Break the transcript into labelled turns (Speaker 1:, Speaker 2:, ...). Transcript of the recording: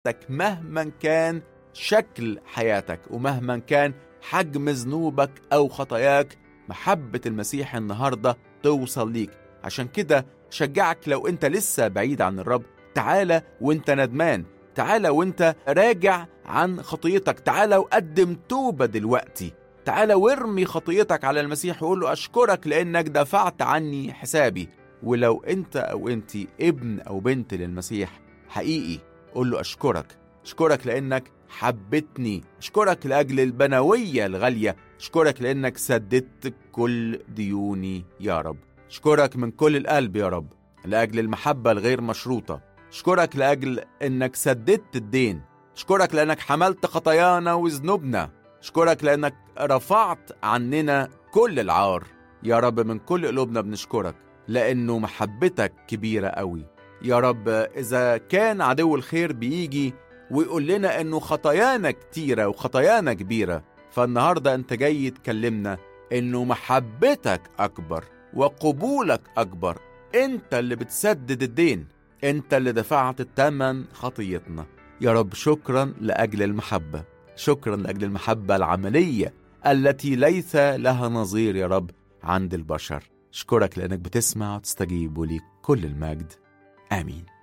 Speaker 1: مهما كان شكل حياتك ومهما كان حجم ذنوبك أو خطاياك محبة المسيح النهاردة توصل ليك عشان كده شجعك لو انت لسه بعيد عن الرب تعالى وانت ندمان تعالى وانت راجع عن خطيتك تعالى وقدم توبة دلوقتي تعالى وارمي خطيتك على المسيح وقول له أشكرك لأنك دفعت عني حسابي ولو أنت أو أنت ابن أو بنت للمسيح حقيقي قول له أشكرك أشكرك لأنك حبتني أشكرك لأجل البنوية الغالية أشكرك لأنك سددت كل ديوني يا رب أشكرك من كل القلب يا رب لأجل المحبة الغير مشروطة أشكرك لأجل أنك سددت الدين أشكرك لأنك حملت خطايانا وذنوبنا أشكرك لأنك رفعت عننا كل العار يا رب من كل قلوبنا بنشكرك لأنه محبتك كبيرة قوي يا رب إذا كان عدو الخير بيجي ويقول لنا إنه خطايانا كتيرة وخطايانا كبيرة فالنهاردة أنت جاي تكلمنا إنه محبتك أكبر وقبولك أكبر أنت اللي بتسدد الدين أنت اللي دفعت الثمن خطيتنا يا رب شكرا لأجل المحبة شكرا لأجل المحبة العملية التي ليس لها نظير يا رب عند البشر اشكرك لأنك بتسمع وتستجيب وليك كل المجد آمين